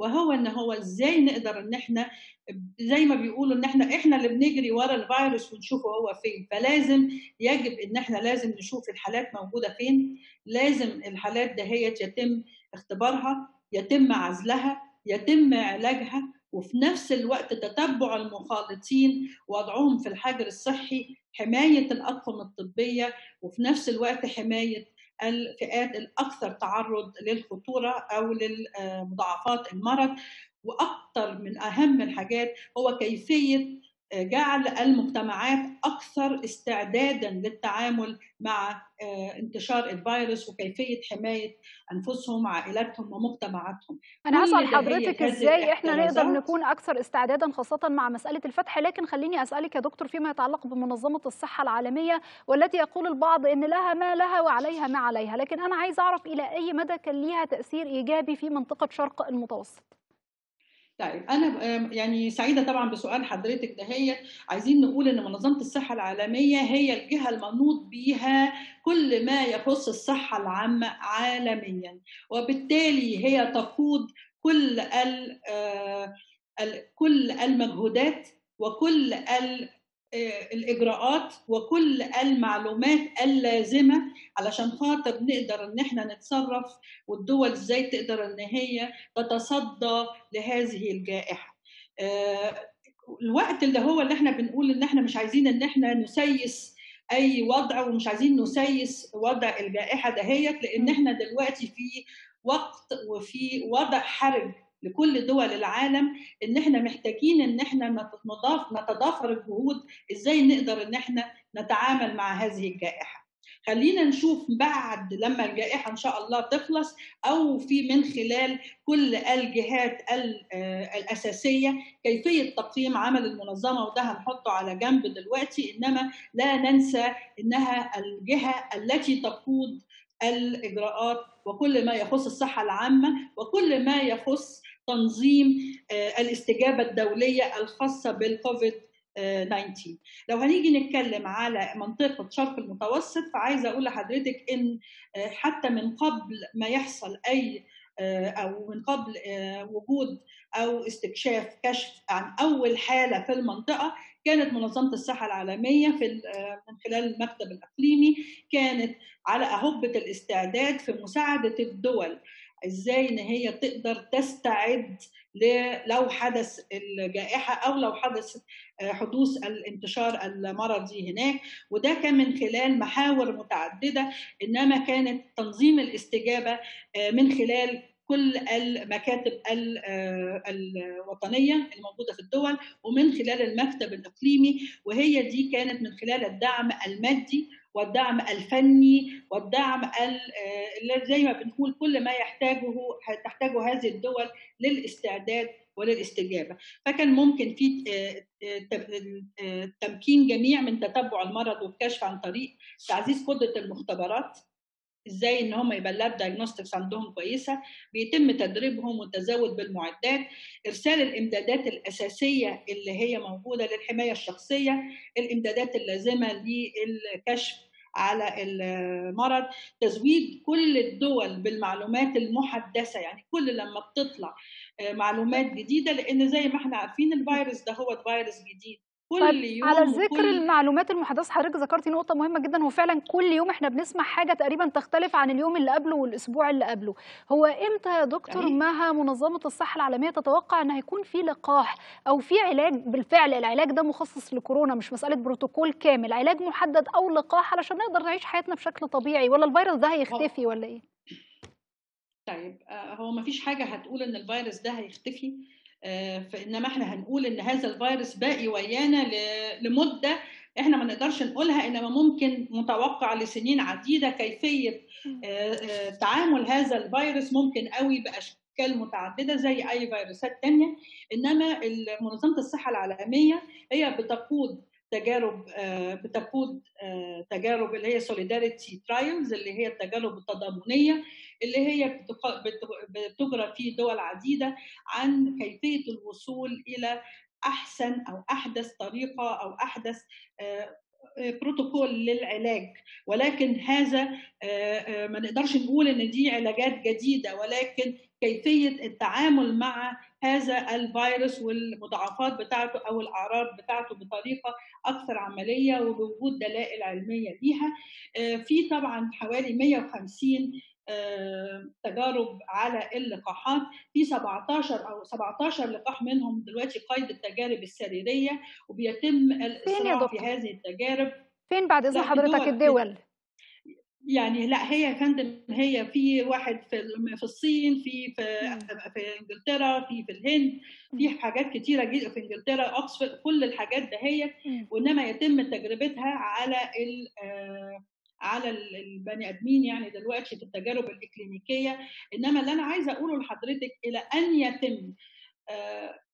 وهو ان هو ازاي نقدر ان احنا زي ما بيقولوا ان احنا احنا اللي بنجري ورا الفيروس ونشوفه هو فين فلازم يجب ان احنا لازم نشوف الحالات موجوده فين لازم الحالات دهيت يتم اختبارها يتم عزلها يتم علاجها وفي نفس الوقت تتبع المخالطين وضعهم في الحجر الصحي حمايه الاطقم الطبيه وفي نفس الوقت حمايه الفئات الاكثر تعرض للخطوره او لمضاعفات المرض واكثر من اهم الحاجات هو كيفيه جعل المجتمعات اكثر استعدادا للتعامل مع انتشار الفيروس وكيفيه حمايه انفسهم عائلاتهم ومجتمعاتهم انا هسال حضرتك ازاي احنا نقدر نكون اكثر استعدادا خاصه مع مساله الفتح لكن خليني اسالك يا دكتور فيما يتعلق بمنظمه الصحه العالميه والتي يقول البعض ان لها ما لها وعليها ما عليها لكن انا عايز اعرف الى اي مدى كان ليها تاثير ايجابي في منطقه شرق المتوسط طيب انا يعني سعيده طبعا بسؤال حضرتك دهيت عايزين نقول ان منظمه الصحه العالميه هي الجهه المنوط بها كل ما يخص الصحه العامه عالميا وبالتالي هي تقود كل كل المجهودات وكل الاجراءات وكل المعلومات اللازمه علشان خاطر نقدر ان احنا نتصرف والدول ازاي تقدر ان هي تتصدى لهذه الجائحه الوقت اللي هو اللي احنا بنقول ان احنا مش عايزين ان احنا نسيس اي وضع ومش عايزين نسيس وضع الجائحه دهيت لان احنا دلوقتي في وقت وفي وضع حرج لكل دول العالم ان احنا محتاجين ان احنا نتضاف نتضافر الجهود ازاي نقدر ان احنا نتعامل مع هذه الجائحه خلينا نشوف بعد لما الجائحه ان شاء الله تخلص او في من خلال كل الجهات الاساسيه كيفيه تقييم عمل المنظمه وده هنحطه على جنب دلوقتي انما لا ننسى انها الجهه التي تقود الاجراءات وكل ما يخص الصحه العامه وكل ما يخص تنظيم الاستجابه الدوليه الخاصه بالكوفيد 19 لو هنيجي نتكلم على منطقه شرق المتوسط فعايزه اقول لحضرتك ان حتى من قبل ما يحصل اي او من قبل وجود او استكشاف كشف عن اول حاله في المنطقه كانت منظمه الصحه العالميه في من خلال المكتب الاقليمي كانت على اهبه الاستعداد في مساعده الدول ازاي ان هي تقدر تستعد لو حدث الجائحه او لو حدث حدوث الانتشار المرضي هناك وده كان من خلال محاور متعدده انما كانت تنظيم الاستجابه من خلال كل المكاتب الوطنيه الموجوده في الدول ومن خلال المكتب الاقليمي وهي دي كانت من خلال الدعم المادي والدعم الفني والدعم اللي زي ما بنقول كل ما يحتاجه تحتاجه هذه الدول للاستعداد وللاستجابه فكان ممكن في تمكين جميع من تتبع المرض والكشف عن طريق تعزيز قدره المختبرات ازاي ان هم يبقى اللاب دايجنوستكس عندهم كويسه بيتم تدريبهم والتزود بالمعدات ارسال الامدادات الاساسيه اللي هي موجوده للحمايه الشخصيه الامدادات اللازمه للكشف على المرض تزويد كل الدول بالمعلومات المحدثه يعني كل لما بتطلع معلومات جديده لان زي ما احنا عارفين الفيروس ده هو فيروس جديد كل طيب يوم على ذكر وكل... المعلومات المحدثه حضرتك ذكرتي نقطه مهمه جدا هو فعلا كل يوم احنا بنسمع حاجه تقريبا تختلف عن اليوم اللي قبله والاسبوع اللي قبله هو امتى يا دكتور يعني... مها منظمه الصحه العالميه تتوقع ان هيكون في لقاح او في علاج بالفعل العلاج ده مخصص لكورونا مش مساله بروتوكول كامل علاج محدد او لقاح علشان نقدر نعيش حياتنا بشكل طبيعي ولا الفيروس ده هيختفي ولا ايه طيب هو ما فيش حاجه هتقول ان الفيروس ده هيختفي فانما احنا هنقول ان هذا الفيروس باقي ويانا لمده احنا ما نقدرش نقولها انما ممكن متوقع لسنين عديده كيفيه تعامل هذا الفيروس ممكن قوي باشكال متعدده زي اي فيروسات تانية انما منظمه الصحه العالميه هي بتقود تجارب بتقود تجارب اللي هي سوليداريتي ترايلز اللي هي التجارب التضامنيه اللي هي بتجرى في دول عديده عن كيفيه الوصول الى احسن او احدث طريقه او احدث بروتوكول للعلاج ولكن هذا ما نقدرش نقول ان دي علاجات جديده ولكن كيفيه التعامل مع هذا الفيروس والمضاعفات بتاعته او الاعراض بتاعته بطريقه اكثر عمليه وبوجود دلائل علميه ليها في طبعا حوالي 150 تجارب على اللقاحات في 17 او 17 لقاح منهم دلوقتي قيد التجارب السريريه وبيتم الاسراع في هذه التجارب فين بعد اذن حضرتك الدول؟ يعني لا هي يا فندم هي في واحد في في الصين في في, في انجلترا في في الهند في حاجات كتيره جدا في انجلترا اوكسفورد كل الحاجات دهيت وانما يتم تجربتها على ال على البني ادمين يعني دلوقتي في التجارب الاكلينيكيه انما اللي انا عايزه اقوله لحضرتك الى ان يتم